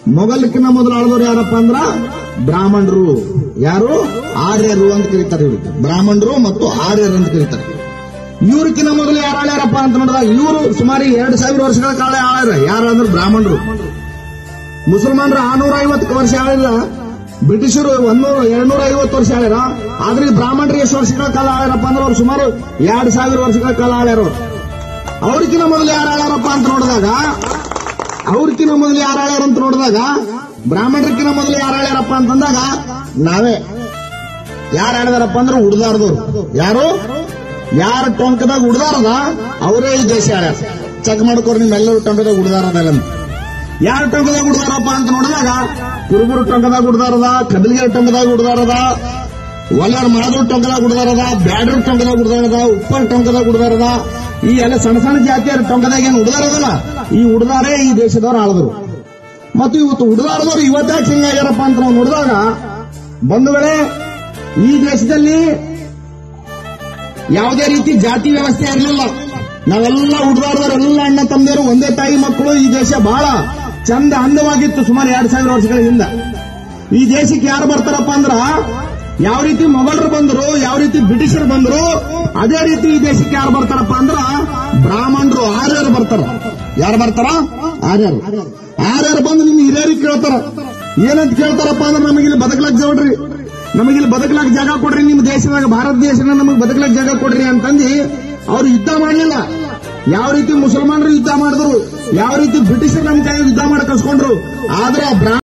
ಮೊಘಲಕ್ಕಿಂತ ಮೊದಲು ಆಳಿದವರು ಯಾರಪ್ಪ ಅಂದ್ರ ಬ್ರಾಹ್ಮಣರು ಯಾರು ಆರ್ಯರು ಅಂತ ಕರೀತಾರೆ ಇವರು ಬ್ರಾಹ್ಮಣರು ಮತ್ತು ಆರ್ಯರು ಅಂತ ಕರೀತಾರೆ ಇವ್ರಕ್ಕಿಂತ ಮೊದಲು ಯಾರು ಆಳ್ಯಾರಪ್ಪ ಅಂತ ನೋಡಿದಾಗ ಇವರು ಸುಮಾರು ಎರಡು ಸಾವಿರ ವರ್ಷಗಳ ಕಾಲ ಆಳ್ಯಾರ ಯಾರು ಅಂದ್ರೆ ಬ್ರಾಹ್ಮಣರು ಮುಸಲ್ಮಾನರು ಆರ್ನೂರ ಐವತ್ತು ವರ್ಷ ಆಳಿಲ್ಲ ಬ್ರಿಟಿಷರು ಒಂದೂರ ಎರಡ್ನೂರ ಐವತ್ತು ವರ್ಷ ಆಳ್ಯಾರ ಆದ್ರೆ ಈ ಬ್ರಾಹ್ಮಣರು ಎಷ್ಟು ವರ್ಷಗಳ ಕಾಲ ಆಳ್ಯಾರಪ್ಪ ಅಂದ್ರೆ ಅವ್ರು ಸುಮಾರು ಎರಡ್ ಸಾವಿರ ವರ್ಷಗಳ ಕಾಲ ಆಳ್ಯಾರ ಅವ್ರು. ಅವ್ರಕ್ಕಿಂತ ಮೊದಲು ಯಾರು ಆಳ್ಯಾರಪ್ಪ ಅಂತ ನೋಡಿದಾಗ ಅವ್ರಕ್ಕಿಂತ ಮೊದಲು ಯಾರು ಆಳ್ಯಾರ ಅಂತ ನೋಡಿದಾಗ ಬ್ರಾಹ್ಮಣರಕ್ಕಿಂತ ಮೊದಲು ಯಾರು ಆಳ್ಯಾರಪ್ಪ ಅಂತಂದಾಗ ನಾವೇ ಯಾರು ಆಳಿದಾರಪ್ಪ ಅಂದ್ರೆ ಉಡ್ದಾರ್ದವ್ರು ಯಾರು ಯಾರ ಟೊಂಕದಾಗ ಉಡ್ದಾರದ ಅವರೇ ಈ ದೇಶ ಆಳ್ಯಾರ ಚೆಕ್ ಮಾಡ್ಕೊರಿ ನಿಮ್ಮೆಲ್ಲರೂ ಟೊಂಕದಾಗ ಉಡ್ದಾರದಲ್ಲ ಅಂತ ಯಾರ ಟೊಂಕದಾಗ ಉಡ್ದಾರಪ್ಪ ಅಂತ ನೋಡಿದಾಗ ಕುರುಬುರು ಟೊಂಕದಾಗ ಉಡ್ದಾರದ ಕದಲ್ಗೆರೆ ಟೊಂಕದಾಗ ಉಡ್ದಾರದ ಒಲೆಯರ್ ಮಾದೂರ್ ಟೊಂಕದಾಗ ಉಡ್ದಾರದ ಬ್ಯಾಡ್ರ ಟೊಂಕದಾಗ ಉಡ್ದಾರದ ಉಪ್ಪರ್ ಟೊಂಕದಾಗ ಉಡ್ದಾರದ ಈ ಎಲ್ಲ ಸಣ್ಣ ಸಣ್ಣ ಜಾತಿಯರ ಟೊಂಕದಾಗ ಏನು ಉಡ್ದಾರದಲ್ಲ ಈ ಉಡ್ದಾರೇ ಈ ದೇಶದವ್ರು ಆಳಿದ್ರು ಮತ್ತು ಇವತ್ತು ಉಡ್ದಾರದವ್ರು ಇವತ್ತಾಕೆ ಹಿಂಗಾಗ್ಯಾರಪ್ಪ ಅಂತ ನಾವು ನೋಡಿದಾಗ ಬಂಧು ವೇಳೆ ಈ ದೇಶದಲ್ಲಿ ಯಾವುದೇ ರೀತಿ ಜಾತಿ ವ್ಯವಸ್ಥೆ ಇರಲಿಲ್ಲ ನಾವೆಲ್ಲ ಹುಡುಗಾಡದವರೆಲ್ಲ ಅಣ್ಣ ತಮ್ಮದಿರು ಒಂದೇ ತಾಯಿ ಮಕ್ಕಳು ಈ ದೇಶ ಬಹಳ ಚಂದ ಅಂದವಾಗಿತ್ತು ಸುಮಾರು ಎರಡ್ ಸಾವಿರ ವರ್ಷಗಳ ಹಿಂದೆ ಈ ದೇಶಕ್ಕೆ ಯಾರು ಬರ್ತಾರಪ್ಪ ಅಂದ್ರ ಯಾವ ರೀತಿ ಮೊಘಲರು ಬಂದರು ಯಾವ ರೀತಿ ಬ್ರಿಟಿಷರು ಬಂದರು ಅದೇ ರೀತಿ ಈ ದೇಶಕ್ಕೆ ಯಾರು ಬರ್ತಾರಪ್ಪ ಅಂದ್ರ ಬ್ರಾಹ್ಮಣರು ಆರ್ಯರು ಬರ್ತಾರ ಯಾರು ಬರ್ತಾರ ಆರ್ಯರು ಆರ್ಯರು ಬಂದು ನಿಮ್ ಹಿರಿಯರಿಗೆ ಕೇಳ್ತಾರ ಏನಂತ ಕೇಳ್ತಾರಪ್ಪ ಅಂದ್ರೆ ನಮಗಿಲ್ಲಿ ಬದುಕಲಕ್ ಜವಡ್ರಿ ನಮಗಿಲ್ಲಿ ಬದುಕಲಾಕ ಜಾಗ ಕೊಡ್ರಿ ನಿಮ್ಮ ದೇಶದಾಗ ಭಾರತ ದೇಶನ ನಮಗೆ ಬದುಕಲಾಕ ಜಾಗ ಕೊಡ್ರಿ ಅಂತಂದು ಅವ್ರು ಯುದ್ಧ ಮಾಡಲಿಲ್ಲ ಯಾವ ರೀತಿ ಮುಸಲ್ಮಾನರು ಯುದ್ಧ ಮಾಡಿದ್ರು ಯಾವ ರೀತಿ ಬ್ರಿಟಿಷರು ನಮ್ಮ ಕೈ ಯುದ್ಧ ಮಾಡಿ ಕಳ್ಸ್ಕೊಂಡ್ರು ಆದ್ರೆ ಆ ಬ್ರಾ